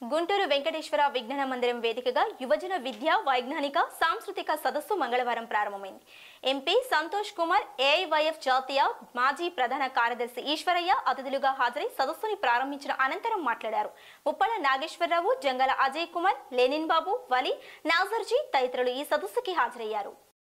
గుంటూరు వెంకటేశ్వర విజ్ఞాన మందిరం వేదికగా యువజన విద్య వైజ్ఞానిక సాంస్కృతిక సదస్సు మంగళవారం ప్రారంభమైంది ఎంపీ సంతోష్ కుమార్ ఏఐవైఎఫ్ జాతీయ మాజీ ప్రధాన కార్యదర్శి ఈశ్వరయ్య అతిథులుగా హాజరై సదస్సుని ప్రారంభించిన అనంతరం మాట్లాడారు ఉప్పల నాగేశ్వరరావు జంగల అజయ్ కుమార్ లెనిన్ బాబు వలి నాజర్జీ తదితరులు ఈ సదస్సుకి హాజరయ్యారు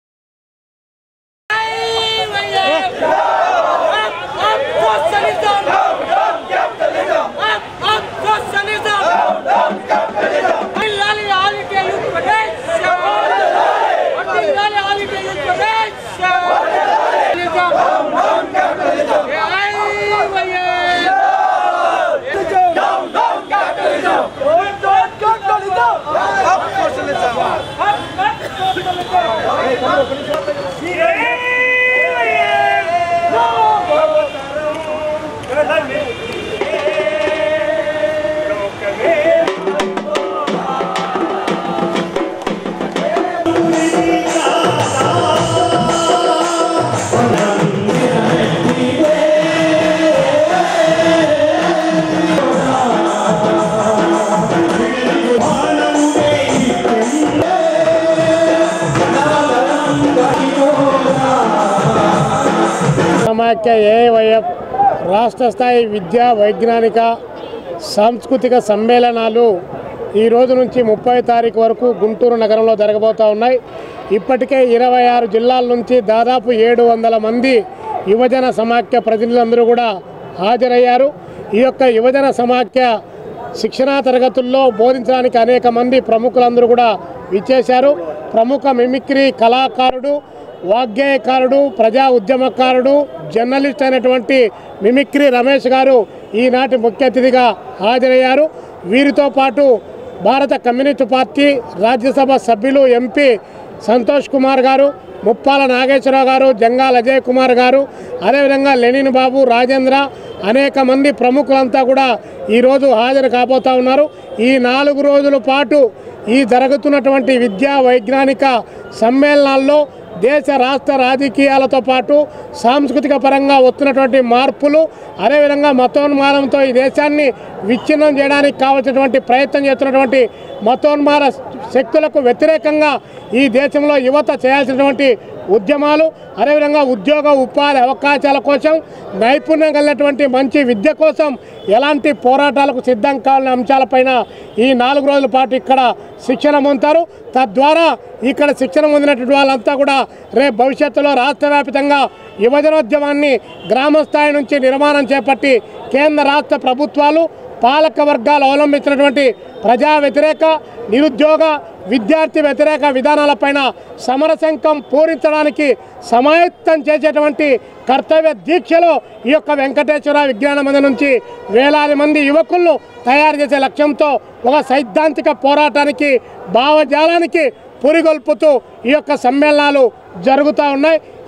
సమాఖ్య ఏవైఎఫ్ రాష్ట్ర స్థాయి విద్యా వైజ్ఞానిక సాంస్కృతిక సమ్మేళనాలు ఈ రోజు నుంచి ముప్పై తారీఖు వరకు గుంటూరు నగరంలో జరగబోతూ ఉన్నాయి ఇప్పటికే ఇరవై ఆరు జిల్లాల నుంచి దాదాపు ఏడు వందల మంది యువజన సమాఖ్య ప్రతినిధులందరూ కూడా హాజరయ్యారు ఈ యొక్క యువజన సమాఖ్య శిక్షణా తరగతుల్లో బోధించడానికి అనేక మంది ప్రముఖులందరూ కూడా విచ్చేశారు ప్రముఖ మిమిక్రీ కళాకారుడు వాగ్గేయకారుడు ప్రజా ఉద్యమకారుడు జర్నలిస్ట్ అయినటువంటి మిమిక్రీ రమేష్ గారు ఈనాటి ముఖ్య అతిథిగా హాజరయ్యారు వీరితో పాటు భారత కమ్యూనిస్టు పార్టీ రాజ్యసభ సభ్యులు ఎంపీ సంతోష్ కుమార్ గారు ముప్పాల నాగేశ్వరరావు గారు జంగాల్ అజయ్ కుమార్ గారు అదేవిధంగా లెనిన్ బాబు రాజేంద్ర అనేక మంది ప్రముఖులంతా కూడా ఈరోజు హాజరు కాబోతా ఉన్నారు ఈ నాలుగు రోజుల పాటు ఈ జరుగుతున్నటువంటి విద్యా వైజ్ఞానిక సమ్మేళనాల్లో దేశ రాష్ట్ర రాజకీయాలతో పాటు సాంస్కృతిక పరంగా వస్తున్నటువంటి మార్పులు అదేవిధంగా మతోన్మాదంతో ఈ దేశాన్ని విచ్ఛిన్నం చేయడానికి కావాల్సినటువంటి ప్రయత్నం చేస్తున్నటువంటి మతోన్మాద శక్తులకు వ్యతిరేకంగా ఈ దేశంలో యువత చేయాల్సినటువంటి ఉద్యమాలు అదేవిధంగా ఉద్యోగ ఉపాధి అవకాశాల కోసం నైపుణ్యం కలిగినటువంటి మంచి విద్య కోసం ఎలాంటి పోరాటాలకు సిద్ధం కావాలనే అంశాలపైన ఈ నాలుగు రోజుల పాటు ఇక్కడ శిక్షణ పొందుతారు తద్వారా ఇక్కడ శిక్షణ పొందినటువంటి వాళ్ళంతా కూడా రేపు భవిష్యత్తులో రాష్ట్ర వ్యాప్తంగా యువజనోద్యమాన్ని గ్రామ స్థాయి నుంచి నిర్మాణం చేపట్టి కేంద్ర రాష్ట్ర ప్రభుత్వాలు పాలక వర్గాలు అవలంబించినటువంటి ప్రజా వ్యతిరేక నిరుద్యోగ విద్యార్థి వ్యతిరేక విధానాలపైన సమరశంఖం పూరించడానికి సమాయత్తం చేసేటువంటి కర్తవ్య దీక్షలో ఈ యొక్క వెంకటేశ్వర విజ్ఞాన మందిరం నుంచి వేలాది మంది యువకులను తయారు చేసే లక్ష్యంతో ఒక సైద్ధాంతిక పోరాటానికి భావజాలానికి పురిగొల్పుతూ ఈ యొక్క సమ్మేళనాలు జరుగుతూ ఉన్నాయి